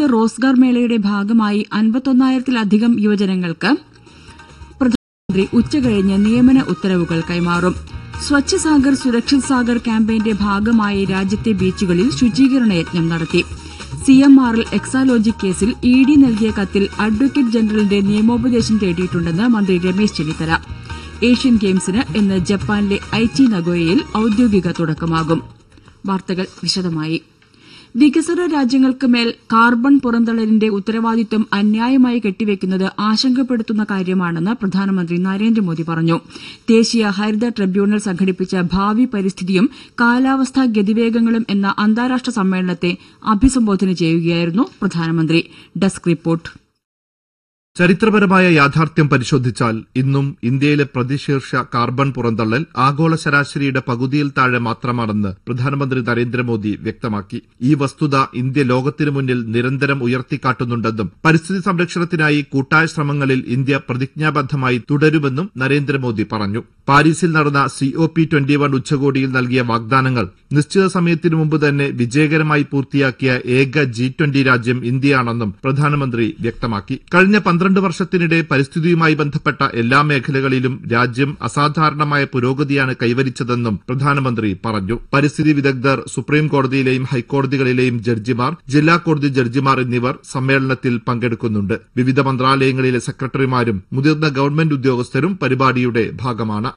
റോസ്ഗാർ മേളയുടെ ഭാഗമായി അൻപത്തൊന്നായിരത്തിലധികം യുവജനങ്ങൾക്ക് പ്രധാനമന്ത്രി ഉച്ചകഴിഞ്ഞ് നിയമന ഉത്തരവുകൾ കൈമാറും സ്വച്ഛ് സാഗർ സുരക്ഷിത് സാഗർ ക്യാമ്പയിന്റെ ഭാഗമായി രാജ്യത്തെ ബീച്ചുകളിൽ ശുചീകരണ യജ്ഞം നടത്തി സിഎംആർഎൽ എക്സാലോജി കേസിൽ ഇ ഡി നൽകിയ കത്തിൽ അഡ്വക്കേറ്റ് ജനറലിന്റെ നിയമോപദേശം തേടിയിട്ടുണ്ടെന്ന് മന്ത്രി രമേശ് ചെന്നിത്തല ഏഷ്യൻ ഗെയിംസിന് ഇന്ന് ജപ്പാനിലെ ഐച്ചി നഗോയയിൽ ഔദ്യോഗിക തുടക്കമാകും വാർത്തകൾ വിശദമായി വികസ്വര രാജ്യങ്ങൾക്ക് മേൽ കാർബൺ പുറന്തള്ളലിന്റെ ഉത്തരവാദിത്വം അന്യായമായി കെട്ടിവെക്കുന്നത് ആശങ്കപ്പെടുത്തുന്ന കാര്യമാണെന്ന് പ്രധാനമന്ത്രി നരേന്ദ്രമോദി പറഞ്ഞു ദേശീയ ഹരിത ട്രിബ്യൂണൽ സംഘടിപ്പിച്ച ഭാവി പരിസ്ഥിതിയും കാലാവസ്ഥാ ഗതിവേഗങ്ങളും എന്ന അന്താരാഷ്ട്ര സമ്മേളനത്തെ അഭിസംബോധന ചെയ്യുകയായിരുന്നു പ്രധാനമന്ത്രി ഡെസ്ക് റിപ്പോർട്ട് ചരിത്രപരമായ യാഥാർത്ഥ്യം പരിശോധിച്ചാൽ ഇന്നും ഇന്ത്യയിലെ പ്രതിശീർഷ കാർബൺ പുറന്തള്ളൽ ആഗോള ശരാശരിയുടെ പകുതിയിൽ താഴെ മാത്രമാണെന്ന് പ്രധാനമന്ത്രി നരേന്ദ്രമോദി വ്യക്തമാക്കി ഈ വസ്തുത ഇന്ത്യ ലോകത്തിനു മുന്നിൽ നിരന്തരം ഉയർത്തിക്കാട്ടുന്നുണ്ടെന്നും പരിസ്ഥിതി സംരക്ഷണത്തിനായി കൂട്ടായ ശ്രമങ്ങളിൽ ഇന്ത്യ പ്രതിജ്ഞാബദ്ധമായി തുടരുമെന്നും നരേന്ദ്രമോദി പറഞ്ഞു പാരീസിൽ നടന്ന സിഒ പി ട്വന്റി വൺ ഉച്ചകോടിയിൽ നൽകിയ വാഗ്ദാനങ്ങൾ നിശ്ചിത സമയത്തിനു മുമ്പ് തന്നെ വിജയകരമായി പൂർത്തിയാക്കിയ ഏക ജി ട്വന്റി രാജ്യം ഇന്ത്യയാണെന്നും പ്രധാനമന്ത്രി വ്യക്തമാക്കി കഴിഞ്ഞ പന്ത്രണ്ട് വർഷത്തിനിടെ പരിസ്ഥിതിയുമായി ബന്ധപ്പെട്ട എല്ലാ മേഖലകളിലും രാജ്യം അസാധാരണമായ പുരോഗതിയാണ് കൈവരിച്ചതെന്നും പ്രധാനമന്ത്രി പറഞ്ഞു പരിസ്ഥിതി വിദഗ്ധർ സുപ്രീം കോടതിയിലെയും ഹൈക്കോടതികളിലെയും ജഡ്ജിമാർ ജില്ലാ കോടതി ജഡ്ജിമാർ എന്നിവർ സമ്മേളനത്തിൽ പങ്കെടുക്കുന്നുണ്ട് വിവിധ മന്ത്രാലയങ്ങളിലെ സെക്രട്ടറിമാരും മുതിർന്ന ഗവൺമെന്റ് ഉദ്യോഗസ്ഥരും പരിപാടിയുടെ ഭാഗമാണ്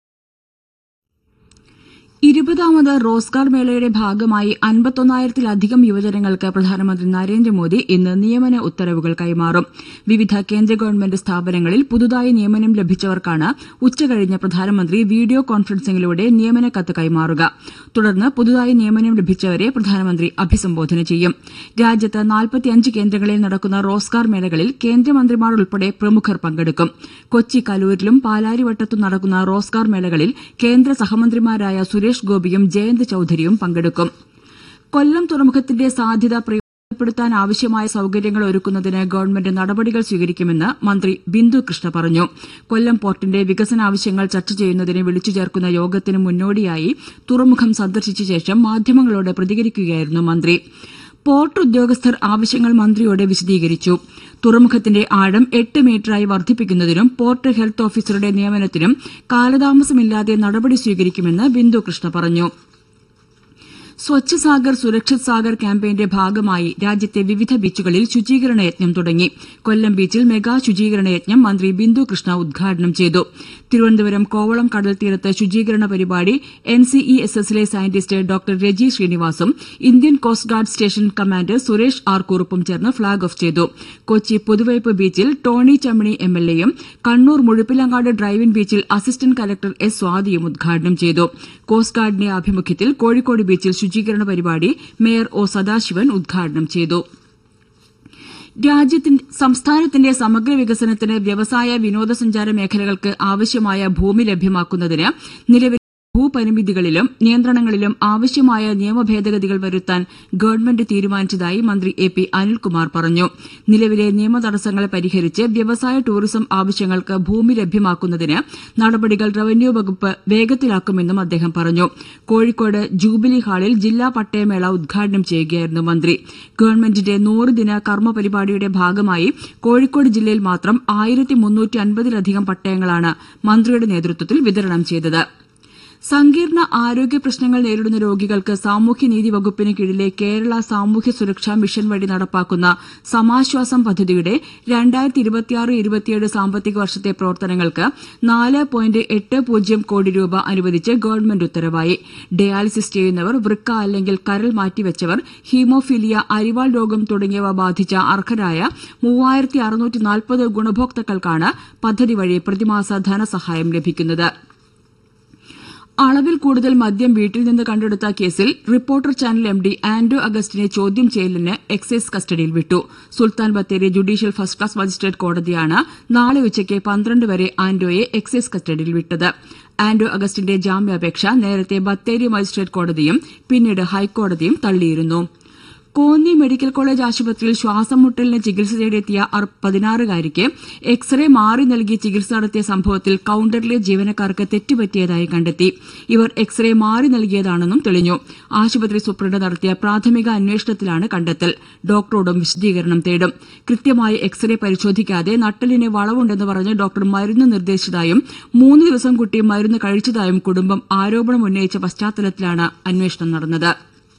ഇരുപതാമത് റോസ്ഗാർ മേളയുടെ ഭാഗമായി അൻപത്തൊന്നായിരത്തിലധികം യുവജനങ്ങൾക്ക് പ്രധാനമന്ത്രി നരേന്ദ്രമോദി ഇന്ന് നിയമന ഉത്തരവുകൾ കൈമാറും വിവിധ കേന്ദ്ര ഗവൺമെന്റ് സ്ഥാപനങ്ങളിൽ പുതുതായി നിയമനം ലഭിച്ചവർക്കാണ് ഉച്ചകഴിഞ്ഞ് പ്രധാനമന്ത്രി വീഡിയോ കോൺഫറൻസിംഗിലൂടെ നിയമന കത്ത് കൈമാറുക തുടർന്ന് പുതുതായി നിയമനം ലഭിച്ചവരെ പ്രധാനമന്ത്രി അഭിസംബോധന ചെയ്യും രാജ്യത്ത് നാൽപ്പത്തിയഞ്ച് കേന്ദ്രങ്ങളിൽ നടക്കുന്ന റോസ്ഗാർ മേളകളിൽ കേന്ദ്രമന്ത്രിമാർ ഉൾപ്പെടെ പ്രമുഖർ പങ്കെടുക്കും കൊച്ചി കലൂരിലും പാലാരിവട്ടത്തും നടക്കുന്ന റോസ്ഗാർ മേളകളിൽ കേന്ദ്ര സഹമന്ത്രിമാരായ സുരേഷ് ഗോപിയും ജയന്ത് ചൌധരിയും പങ്കെടുക്കും കൊല്ലം തുറമുഖത്തിന്റെ സാധ്യത പ്രയോജനപ്പെടുത്താൻ ആവശ്യമായ സൌകര്യങ്ങൾ ഒരുക്കുന്നതിന് ഗവൺമെന്റ് നടപടികൾ സ്വീകരിക്കുമെന്ന് മന്ത്രി ബിന്ദു കൃഷ്ണ പറഞ്ഞു കൊല്ലം പോർട്ടിന്റെ വികസനാവശ്യങ്ങൾ ചർച്ച ചെയ്യുന്നതിന് വിളിച്ചു ചേർക്കുന്ന യോഗത്തിന് മുന്നോടിയായി തുറമുഖം സന്ദർശിച്ച ശേഷം മാധ്യമങ്ങളോട് പ്രതികരിക്കുകയായിരുന്നു മന്ത്രി പോർട്ട് ഉദ്യോഗസ്ഥർ ആവശ്യങ്ങൾ മന്ത്രിയോട് വിശദീകരിച്ചു തുറമുഖത്തിന്റെ ആഴം എട്ട് മീറ്ററായി വർദ്ധിപ്പിക്കുന്നതിനും പോർട്ട് ഹെൽത്ത് ഓഫീസറുടെ നിയമനത്തിനും കാലതാമസമില്ലാതെ നടപടി സ്വീകരിക്കുമെന്ന് ബിന്ദു കൃഷ്ണ പറഞ്ഞു സ്വച്ഛ് സാഗർ സുരക്ഷിത് സാഗർ ക്യാമ്പയിന്റെ ഭാഗമായി രാജ്യത്തെ വിവിധ ബീച്ചുകളിൽ ശുചീകരണ യജ്ഞം തുടങ്ങി കൊല്ലം ബീച്ചിൽ മെഗാ ശുചീകരണ യജ്ഞം മന്ത്രി ബിന്ദു കൃഷ്ണ ഉദ്ഘാടനം ചെയ്തു തിരുവനന്തപുരം കോവളം കടൽത്തീരത്ത് ശുചീകരണ പരിപാടി എൻസിഇഎസ്എസിലെ സയന്റിസ്റ്റ് ഡോക്ടർ രജി ശ്രീനിവാസും Indian coast guard station commander Suresh R കുറുപ്പും ചേർന്ന് ഫ്ളാഗ് ഓഫ് ചെയ്തു കൊച്ചി പുതുവൈപ്പ് ബീച്ചിൽ ടോണി ചമ്മണി എംഎൽഎയും കണ്ണൂർ മുഴുപ്പിലങ്ങാട് ഡ്രൈവിൻ ബീച്ചിൽ അസിസ്റ്റന്റ് കലക്ടർ എസ് സ്വാതിയും ഉദ്ഘാടനം ചെയ്തു കോസ്റ്റ് ഗാർഡിന്റെ ആഭിമുഖ്യത്തിൽ കോഴിക്കോട് ബീച്ചിൽ ശുചീകരണ പരിപാടി മേയർ ഒ സദാശിവൻ ഉദ്ഘാടനം ചെയ്തു രാജ്യത്തിന്റെ സംസ്ഥാനത്തിന്റെ സമഗ്ര വികസനത്തിന് വ്യവസായ വിനോദസഞ്ചാര മേഖലകൾക്ക് ആവശ്യമായ ഭൂമി ലഭ്യമാക്കുന്നതിന് നിലവിൽ ഭൂപരിമിതികളിലും നിയന്ത്രണങ്ങളിലും ആവശ്യമായ നിയമ ഭേദഗതികൾ വരുത്താൻ ഗവൺമെന്റ് തീരുമാനിച്ചതായി മന്ത്രി എ പി അനിൽകുമാർ പറഞ്ഞു നിലവിലെ നിയമ തടസ്സങ്ങൾ പരിഹരിച്ച് വ്യവസായ ടൂറിസം ആവശ്യങ്ങൾക്ക് ഭൂമി ലഭ്യമാക്കുന്നതിന് നടപടികൾ റവന്യൂ വകുപ്പ് വേഗത്തിലാക്കുമെന്നും അദ്ദേഹം പറഞ്ഞു കോഴിക്കോട് ജൂബിലി ഹാളിൽ ജില്ലാ പട്ടയമേള ഉദ്ഘാടനം ചെയ്യുകയായിരുന്നു മന്ത്രി ഗവൺമെന്റിന്റെ നൂറ് ദിന കർമ്മ പരിപാടിയുടെ ഭാഗമായി കോഴിക്കോട് ജില്ലയിൽ മാത്രം ആയിരത്തി മുന്നൂറ്റി അൻപതിലധികം പട്ടയങ്ങളാണ് മന്ത്രിയുടെ നേതൃത്വത്തിൽ വിതരണം ചെയ്തത് സങ്കീർണ ആരോഗ്യ പ്രശ്നങ്ങൾ നേരിടുന്ന രോഗികൾക്ക് സാമൂഹ്യനീതി വകുപ്പിന് കീഴിലെ കേരള സാമൂഹ്യ സുരക്ഷാ മിഷൻ വഴി നടപ്പാക്കുന്ന സമാശ്വാസം പദ്ധതിയുടെ രണ്ടായിരത്തി ഇരുപത്തിയാറ് ഇരുപത്തിയേഴ് സാമ്പത്തിക വർഷത്തെ പ്രവർത്തനങ്ങൾക്ക് നാല് പോയിന്റ് എട്ട് പൂജ്യം കോടി രൂപ അനുവദിച്ച് ഗവൺമെന്റ് ഉത്തരവായി ഡയാലിസിസ് ചെയ്യുന്നവർ വൃക്ക അല്ലെങ്കിൽ കരൾ മാറ്റിവെച്ചവർ ഹീമോഫീലിയ അരിവാൾ രോഗം തുടങ്ങിയവ ബാധിച്ച അർഹരായ മൂവായിരത്തി അറുന്നൂറ്റി നാൽപ്പത് ഗുണഭോക്താക്കൾക്കാണ് പദ്ധതി വഴി പ്രതിമാസ ധനസഹായം ലഭിക്കുന്നത് അളവിൽ കൂടുതൽ മദ്യം വീട്ടിൽ നിന്ന് കണ്ടെടുത്ത കേസിൽ reporter channel M D Andro അഗസ്റ്റിനെ ചോദ്യം ചെയ്യലിന് എക്സൈസ് കസ്റ്റഡിയിൽ വിട്ടു Sultan Bathery judicial first class magistrate കോടതിയാണ് നാളെ ഉച്ചയ്ക്ക് പന്ത്രണ്ട് വരെ ആൻഡ്രോയെ എക്സൈസ് കസ്റ്റഡിയിൽ വിട്ടത് ആൻഡ്രോ അഗസ്റ്റിന്റെ ജാമ്യാപേക്ഷ നേരത്തെ ബത്തേരി മജിസ്ട്രേറ്റ് കോടതിയും പിന്നീട് ഹൈക്കോടതിയും തള്ളിയിരുന്നു കോന്നി മെഡിക്കൽ കോളേജ് ആശുപത്രിയിൽ ശ്വാസം മുട്ടലിന് ചികിത്സ തേടിയെത്തിയ പതിനാറുകാരിക്ക് എക്സ്റേ മാറി നൽകി ചികിത്സ നടത്തിയ സംഭവത്തിൽ കൌണ്ടറിലെ ജീവനക്കാർക്ക് തെറ്റുപറ്റിയതായി കണ്ടെത്തി ഇവർ എക്സ്റേ മാറി നൽകിയതാണെന്നും തെളിഞ്ഞു ആശുപത്രി സൂപ്രണ്ട് നടത്തിയ പ്രാഥമിക അന്വേഷണത്തിലാണ് കണ്ടെത്തൽ ഡോക്ടറോടും വിശദീകരണം തേടും കൃത്യമായി എക്സ്റേ പരിശോധിക്കാതെ നട്ടലിന് വളവുണ്ടെന്ന് പറഞ്ഞ് ഡോക്ടർ മരുന്ന് നിർദ്ദേശിച്ചതായും മൂന്ന് ദിവസം കുട്ടി മരുന്ന് കഴിച്ചതായും കുടുംബം ആരോപണം ഉന്നയിച്ച പശ്ചാത്തലത്തിലാണ് അന്വേഷണം നടന്നത്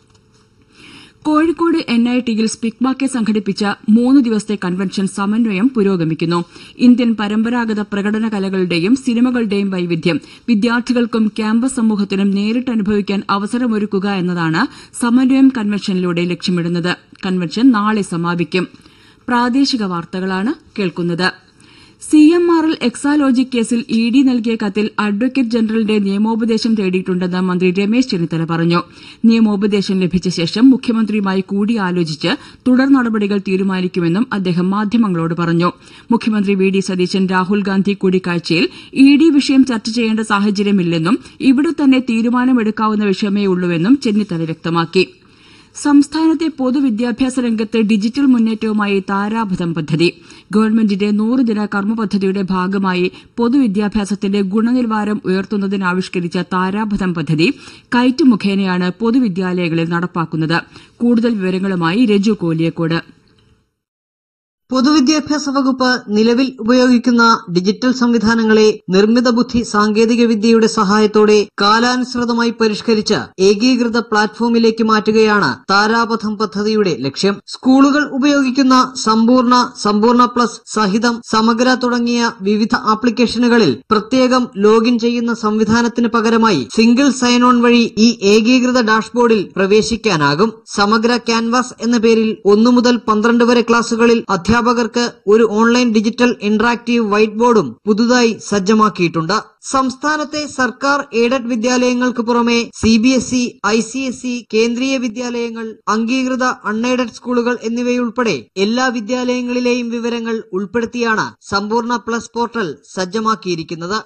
കോഴിക്കോട് എൻ ഐ ടിയിൽ സ്പിക്മാക്കെ സംഘടിപ്പിച്ച മൂന്ന് ദിവസത്തെ കൺവെൻഷൻ സമന്വയം പുരോഗമിക്കുന്നു ഇന്ത്യൻ പരമ്പരാഗത പ്രകടന കലകളുടെയും സിനിമകളുടെയും വൈവിധ്യം വിദ്യാർത്ഥികൾക്കും ക്യാമ്പസ് സമൂഹത്തിനും നേരിട്ട് അനുഭവിക്കാൻ അവസരമൊരുക്കുക എന്നതാണ് സമന്വയം കൺവെൻഷനിലൂടെ ലക്ഷ്യമിടുന്നത് കൺവെൻഷൻ നാളെ സമാപിക്കും പ്രാദേശിക വാർത്തകളാണ് കേൾക്കുന്നത് C M R L Exalogic കേസിൽ ഇ ഡി നൽകിയ കത്തിൽ അഡ്വക്കേറ്റ് ജനറലിന്റെ നിയമോപദേശം തേടിയിട്ടുണ്ടെന്ന് മന്ത്രി രമേശ് ചെന്നിത്തല പറഞ്ഞു നിയമോപദേശം ലഭിച്ച ശേഷം മുഖ്യമന്ത്രിയുമായി കൂടിയാലോചിച്ച് തുടർ നടപടികൾ തീരുമാനിക്കുമെന്നും അദ്ദേഹം മാധ്യമങ്ങളോട് പറഞ്ഞു മുഖ്യമന്ത്രി വി ഡി സതീശൻ രാഹുൽ ഗാന്ധി കൂടിക്കാഴ്ചയിൽ ഇ ഡി വിഷയം ചർച്ച ചെയ്യേണ്ട സാഹചര്യമില്ലെന്നും ഇവിടെ തന്നെ തീരുമാനമെടുക്കാവുന്ന വിഷയമേ ഉള്ളൂവെന്നും ചെന്നിത്തല വ്യക്തമാക്കി സംസ്ഥാനത്തെ പൊതുവിദ്യാഭ്യാസ രംഗത്ത് ഡിജിറ്റൽ മുന്നേറ്റവുമായി താരാപഥം പദ്ധതി ഗവൺമെന്റിന്റെ നൂറുദിന കർമ്മ പദ്ധതിയുടെ ഭാഗമായി പൊതുവിദ്യാഭ്യാസത്തിന്റെ ഗുണനിലവാരം ഉയർത്തുന്നതിനാവിഷ്കരിച്ച താരാപഥം പദ്ധതി കൈറ്റ് മുഖേനയാണ് പൊതുവിദ്യാലയങ്ങളിൽ നടപ്പാക്കുന്നത് കൂടുതൽ വിവരങ്ങളുമായി രജു കോലിയക്കോട് പൊതുവിദ്യാഭ്യാസ വകുപ്പ് നിലവിൽ ഉപയോഗിക്കുന്ന ഡിജിറ്റൽ സംവിധാനങ്ങളെ നിർമ്മിത ബുദ്ധി സാങ്കേതിക വിദ്യയുടെ സഹായത്തോടെ കാലാനുസൃതമായി പരിഷ്കരിച്ച് ഏകീകൃത പ്ലാറ്റ്ഫോമിലേക്ക് മാറ്റുകയാണ് താരാപഥം പദ്ധതിയുടെ ലക്ഷ്യം സ്കൂളുകൾ ഉപയോഗിക്കുന്ന സമ്പൂർണ്ണ സമ്പൂർണ്ണ പ്ലസ് സഹിതം സമഗ്ര തുടങ്ങിയ വിവിധ ആപ്ലിക്കേഷനുകളിൽ പ്രത്യേകം ലോഗിൻ ചെയ്യുന്ന സംവിധാനത്തിന് പകരമായി സിംഗിൾ സൈൻ ഓൺ വഴി ഈ ഏകീകൃത ഡാഷ്ബോർഡിൽ പ്രവേശിക്കാനാകും സമഗ്ര ക്യാൻവാസ് എന്ന പേരിൽ ഒന്നു മുതൽ പന്ത്രണ്ട് വരെ ക്ലാസുകളിൽ അധ്യാപകർക്ക് ഒരു ഓൺലൈൻ ഡിജിറ്റൽ ഇന്ററാക്റ്റീവ് വൈറ്റ് ബോർഡും പുതുതായി സജ്ജമാക്കിയിട്ടുണ്ട് സംസ്ഥാനത്തെ സർക്കാർ എയ്ഡഡ് വിദ്യാലയങ്ങൾക്ക് പുറമെ C B S E I C S E കേന്ദ്രീയ വിദ്യാലയങ്ങൾ അംഗീകൃത അൺഎയ്ഡഡ് സ്കൂളുകൾ എന്നിവയുൾപ്പെടെ എല്ലാ വിദ്യാലയങ്ങളിലെയും വിവരങ്ങൾ ഉൾപ്പെടുത്തിയാണ് സമ്പൂർണ്ണ പ്ലസ് പോർട്ടൽ സജ്ജമാക്കിയിരിക്കുന്നത്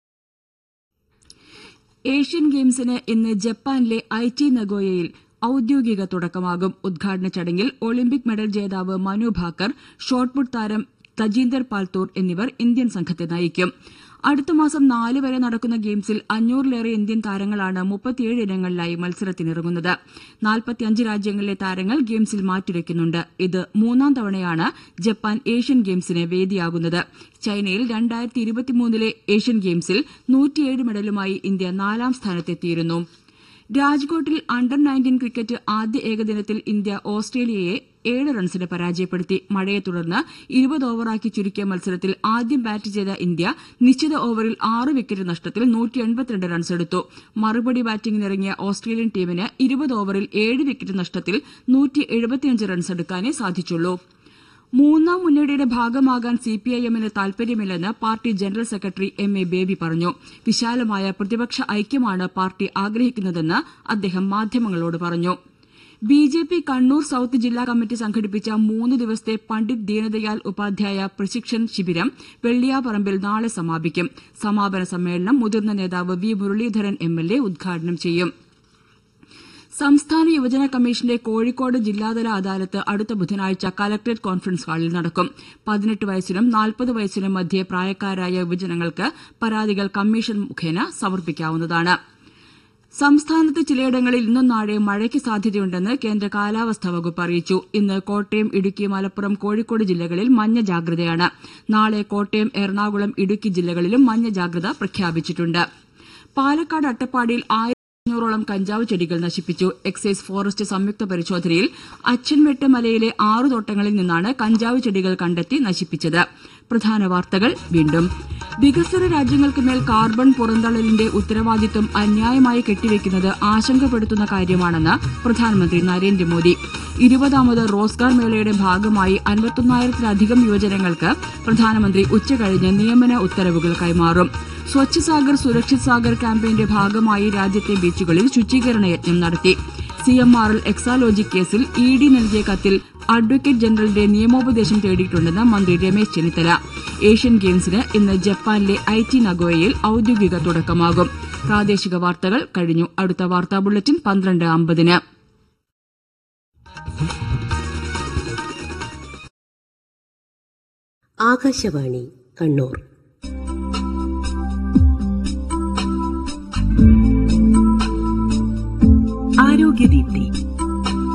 ഏഷ്യൻ ഗെയിംസിന് ഇന്ന് ജപ്പാനിലെ ഐറ്റി നഗോയയിൽ ഔദ്യോഗിക തുടക്കമാകും ഉദ്ഘാടന ചടങ്ങിൽ ഒളിമ്പിക് മെഡൽ ജേതാവ് മനു ഭാക്കർ ഷോട്ട്പുട്ട് താരം തജീന്ദർ പാൽത്തൂർ എന്നിവർ ഇന്ത്യൻ സംഘത്തെ നയിക്കും അടുത്ത മാസം നാല് വരെ നടക്കുന്ന ഗെയിംസിൽ അഞ്ഞൂറിലേറെ ഇന്ത്യൻ താരങ്ങളാണ് മുപ്പത്തിയേഴ് ഇനങ്ങളിലായി മത്സരത്തിനിറങ്ങുന്നത് നാൽപ്പത്തിയഞ്ച് രാജ്യങ്ങളിലെ താരങ്ങൾ ഗെയിംസിൽ മാറ്റുരയ്ക്കുന്നുണ്ട് ഇത് മൂന്നാം തവണയാണ് ജപ്പാൻ ഏഷ്യൻ ഗെയിംസിന് വേദിയാകുന്നത് ചൈനയിൽ രണ്ടായിരത്തി ഇരുപത്തിമൂന്നിലെ ഏഷ്യൻ ഗെയിംസിൽ നൂറ്റിയേഴ് മെഡലുമായി ഇന്ത്യ നാലാം സ്ഥാനത്തെത്തിയിരുന്നു രാജ്കോട്ടിൽ അണ്ടർ നയൻറ്റീൻ ക്രിക്കറ്റ് ആദ്യ ഏകദിനത്തിൽ ഇന്ത്യ ഓസ്ട്രേലിയയെ ഏഴ് റൺസിന് പരാജയപ്പെടുത്തി മഴയെ തുടർന്ന് ഇരുപത് ഓവറാക്കി ചുരുക്കിയ മത്സരത്തിൽ ആദ്യം ബാറ്റ് ചെയ്ത ഇന്ത്യ നിശ്ചിത ഓവറിൽ ആറ് വിക്കറ്റ് നഷ്ടത്തിൽ നൂറ്റി റൺസെടുത്തു മറുപടി ബാറ്റിംഗിനിറങ്ങിയ ഓസ്ട്രേലിയൻ ടീമിന് ഇരുപത് ഓവറിൽ ഏഴ് വിക്കറ്റ് നഷ്ടത്തിൽ നൂറ്റി റൺസെടുക്കാനേ സാധിച്ചുള്ളൂ മൂന്നാം മുന്നണിയുടെ ഭാഗമാകാൻ സിപിഐഎമ്മിന് താൽപര്യമില്ലെന്ന് party general secretary M A Baby പറഞ്ഞു വിശാലമായ പ്രതിപക്ഷ ഐക്യമാണ് പാർട്ടി ആഗ്രഹിക്കുന്നതെന്ന് അദ്ദേഹം മാധ്യമങ്ങളോട് പറഞ്ഞു B J P Kannur south ജില്ലാ കമ്മിറ്റി സംഘടിപ്പിച്ച മൂന്ന് ദിവസത്തെ പണ്ഡിറ്റ് ദീനദയാൽ ഉപാധ്യായ പ്രശിക്ഷൺ ശിബിരം വെള്ളിയാപറമ്പിൽ നാളെ സമാപിക്കും സമാപന സമ്മേളനം മുതിർന്ന നേതാവ് V Muraleedharan M L A ഉദ്ഘാടനം ചെയ്യും സംസ്ഥാന യുവജന കമ്മീഷന്റെ കോഴിക്കോട് ജില്ലാതല അദാലത്ത് അടുത്ത ബുധനാഴ്ച കലക്ടറേറ്റ് കോൺഫറൻസ് ഹാളിൽ നടക്കും പതിനെട്ട് വയസ്സിനും നാൽപ്പത് വയസ്സിനും മധ്യേ പ്രായക്കാരായ യുവജനങ്ങൾക്ക് പരാതികൾ കമ്മീഷൻ മുഖേന സമർപ്പിക്കാവുന്നതാണ് സംസ്ഥാനത്ത് ചിലയിടങ്ങളിൽ ഇന്നും നാളെ മഴയ്ക്ക് സാധ്യതയുണ്ടെന്ന് കേന്ദ്ര കാലാവസ്ഥാ വകുപ്പ് അറിയിച്ചു ഇന്ന് കോട്ടയം ഇടുക്കി മലപ്പുറം കോഴിക്കോട് ജില്ലകളിൽ മഞ്ഞ ജാഗ്രതയാണ് നാളെ കോട്ടയം എറണാകുളം ഇടുക്കി ജില്ലകളിലും മഞ്ഞ ജാഗ്രത പ്രഖ്യാപിച്ചിട്ടുണ്ട് പാലക്കാട് അട്ടപ്പാടിയിൽ അഞ്ഞൂറോളം കഞ്ചാവ് ചെടികൾ നശിപ്പിച്ചു എക്സൈസ് ഫോറസ്റ്റ് സംയുക്ത പരിശോധനയിൽ അച്ചൻവെട്ട് മലയിലെ ആറു തോട്ടങ്ങളിൽ നിന്നാണ് കഞ്ചാവ് ചെടികൾ കണ്ടെത്തി നശിപ്പിച്ചത് പ്രധാന വാർത്തകൾ വീണ്ടും വികസ്വര രാജ്യങ്ങൾക്ക് മേൽ കാർബൺ പുറന്തള്ളലിന്റെ ഉത്തരവാദിത്വം അന്യായമായി കെട്ടിവെക്കുന്നത് ആശങ്കപ്പെടുത്തുന്ന കാര്യമാണെന്ന് പ്രധാനമന്ത്രി നരേന്ദ്രമോദി ഇരുപതാമത് റോസ്ഗാർ മേളയുടെ ഭാഗമായി അൻപത്തൊന്നായിരത്തിലധികം യുവജനങ്ങൾക്ക് പ്രധാനമന്ത്രി ഉച്ചകഴിഞ്ഞ് നിയമന ഉത്തരവുകൾ കൈമാറും സ്വച്ഛ് സാഗർ സുരക്ഷിത് സാഗർ ക്യാമ്പയിന്റെ ഭാഗമായി രാജ്യത്തെ ബീച്ചുകളിൽ ശുചീകരണ യജ്ഞം നടത്തി C M R L Exalogic കേസിൽ ഇ ഡി നൽകിയ കത്തിൽ അഡ്വക്കേറ്റ് ജനറലിന്റെ നിയമോപദേശം തേടിയിട്ടുണ്ടെന്ന് മന്ത്രി രമേശ് ചെന്നിത്തല ഏഷ്യൻ ഗെയിംസിന് ഇന്ന് ജപ്പാനിലെ ഐ ടി നഗോയയിൽ ഔദ്യോഗിക തുടക്കമാകും പ്രാദേശിക വാർത്തകൾ കഴിഞ്ഞു അടുത്ത വാർത്താ ബുള്ളറ്റിൻ പന്ത്രണ്ട് അമ്പതിന് ആകാശവാണി കണ്ണൂർ